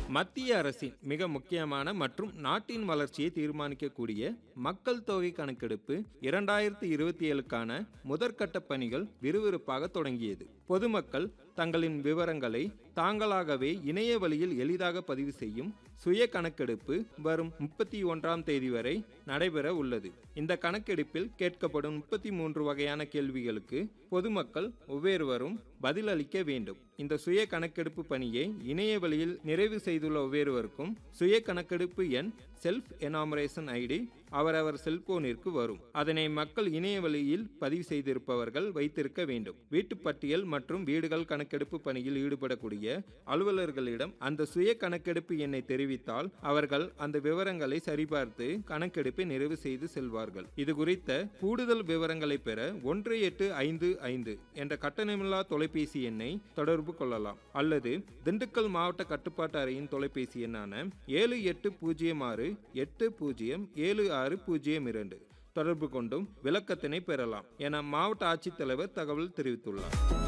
மத்திய அரசின் மிக முக்கியமான மற்றும் நாட்டின் வளர்ச்சியை தீர்மானிக்கக்கூடிய மக்கள் தொகை கணக்கெடுப்பு இரண்டாயிரத்தி இருபத்தி ஏழுக்கான முதற்கட்ட பணிகள் விறுவிறுப்பாக தொடங்கியது பொதுமக்கள் தங்களின் விவரங்களை தாங்களாகவே இணைய வழியில் எளிதாக பதிவு செய்யும் சுய கணக்கெடுப்பு வரும் முப்பத்தி ஒன்றாம் தேதி வரை நடைபெற உள்ளது இந்த கணக்கெடுப்பில் கேட்கப்படும் முப்பத்தி மூன்று வகையான கேள்விகளுக்கு பொதுமக்கள் ஒவ்வொருவரும் பதிலளிக்க வேண்டும் இந்த சுய கணக்கெடுப்பு பணியை இணைய வழியில் நிறைவு செய்துள்ள ஒவ்வொருவருக்கும் சுய கணக்கெடுப்பு எண் செல்ஃப் எனாமரேஷன் ஐடி அவரவர் செல்போனிற்கு வரும் அதனை மக்கள் இணைய வழியில் பதிவு செய்திருப்பவர்கள் வைத்திருக்க வேண்டும் வீட்டுப்பட்டியல் மற்றும் வீடுகள் கணக்கெடுப்பு பணியில் ஈடுபடக்கூடிய அலுவலர்களிடம் அந்த சுய கணக்கெடுப்பு எண்ணை தெரிவித்தால் அவர்கள் அந்த விவரங்களை சரிபார்த்து கணக்கெடுப்பை நிறைவு செய்து செல்வார்கள் இது குறித்த கூடுதல் விவரங்களை பெற ஒன்று எட்டு ஐந்து ஐந்து என்ற கட்டணமில்லா தொலைபேசி எண்ணை தொடர்பு கொள்ளலாம் அல்லது திண்டுக்கல் மாவட்ட கட்டுப்பாட்டு அறையின் தொலைபேசி எண்ணான ஏழு எட்டு பூஜ்ஜியம் ஆறு எட்டு பூஜ்ஜியம் ஏழு ஆறு பூஜ்ஜியம் இரண்டு தொடர்பு கொண்டும் விளக்கத்தினை பெறலாம் என மாவட்ட ஆட்சித்தலைவர் தகவல் தெரிவித்துள்ளார்